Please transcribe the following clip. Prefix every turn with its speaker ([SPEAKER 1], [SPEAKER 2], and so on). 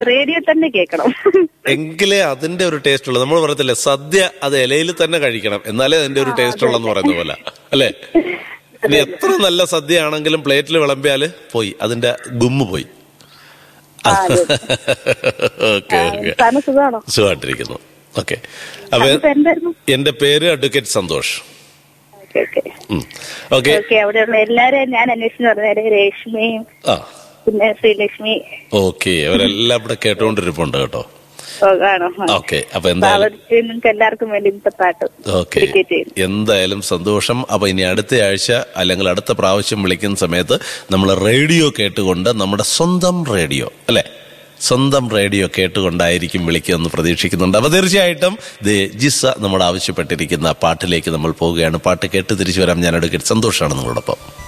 [SPEAKER 1] Radio തന്നെ കേൾക്കണം
[SPEAKER 2] എങ്കിലേ അതിന്റെ ഒരു ടേസ്റ്റ് ഉള്ളൂ നമ്മൾ പറയത്തില്ലേ സദ്യ അത് ഇലയിൽ തന്നെ കഴിക്കണം എന്നാലേ അതിന്റെ ഒരു ടേസ്റ്റ് ഉള്ളെന്ന് പറയുന്ന പോലെ അല്ലേ ഇനി എത്ര നല്ല സദ്യ ആണെങ്കിലും പ്ലേറ്റിൽ വിളമ്പിയാല് പോയി അതിന്റെ ഗുമ്മ് പോയി ഓക്കെ ഓക്കെ
[SPEAKER 1] സാറിന് സുഖമാണോ
[SPEAKER 2] സുഖമായിട്ടിരിക്കുന്നു ഓക്കെ അപ്പൊ
[SPEAKER 1] അതിപ്പോ എന്തായിരുന്നു
[SPEAKER 2] എന്റെ പേര് advocate Santhosh
[SPEAKER 1] okay okay
[SPEAKER 2] okay
[SPEAKER 1] okay അവിടെയുള്ള എല്ലാരെയും ഞാൻ അന്വേഷിച്ചു പറഞ്ഞാല് രേഷ്മയും
[SPEAKER 2] ആ
[SPEAKER 1] പിന്നെ ശ്രീലക്ഷ്മി
[SPEAKER 2] ഓക്കെ അവരെല്ലാം ഇവിടെ കേട്ടോണ്ടിരിപ്പുണ്ട് കേട്ടോ
[SPEAKER 1] ഓ, ആണോ
[SPEAKER 2] ഓക്കെ അപ്പൊ
[SPEAKER 1] അപ്പൊ
[SPEAKER 2] എന്തായാലും
[SPEAKER 1] അവർക്ക് നിങ്ങൾക്ക് എല്ലാവർക്കും വേണ്ടി ഇന്നത്തെ പാട്ട്
[SPEAKER 2] ഓക്കെ
[SPEAKER 1] dedicate ചെയ്യുന്നു.
[SPEAKER 2] എന്തായാലും സന്തോഷം അപ്പൊ ഇനി അടുത്ത ആഴ്ച അല്ലെങ്കിൽ അടുത്ത പ്രാവശ്യം വിളിക്കുന്ന സമയത്ത് നമ്മൾ റേഡിയോ കേട്ടുകൊണ്ട് നമ്മുടെ സ്വന്തം റേഡിയോ അല്ലെ സ്വന്തം റേഡിയോ കേട്ടുകൊണ്ടായിരിക്കും വിളിക്കുമെന്ന് പ്രതീക്ഷിക്കുന്നുണ്ട് അപ്പൊ തീർച്ചയായിട്ടും ദേ ജിസ നമ്മൾ ആവശ്യപ്പെട്ടിരിക്കുന്ന പാട്ടിലേക്ക് നമ്മൾ പോവുകയാണ് പാട്ട് കേട്ട് തിരിച്ചു വരാം ഞാൻ എടുക്കട്ടെ സന്തോഷമാണ് നിങ്ങളോടൊപ്പം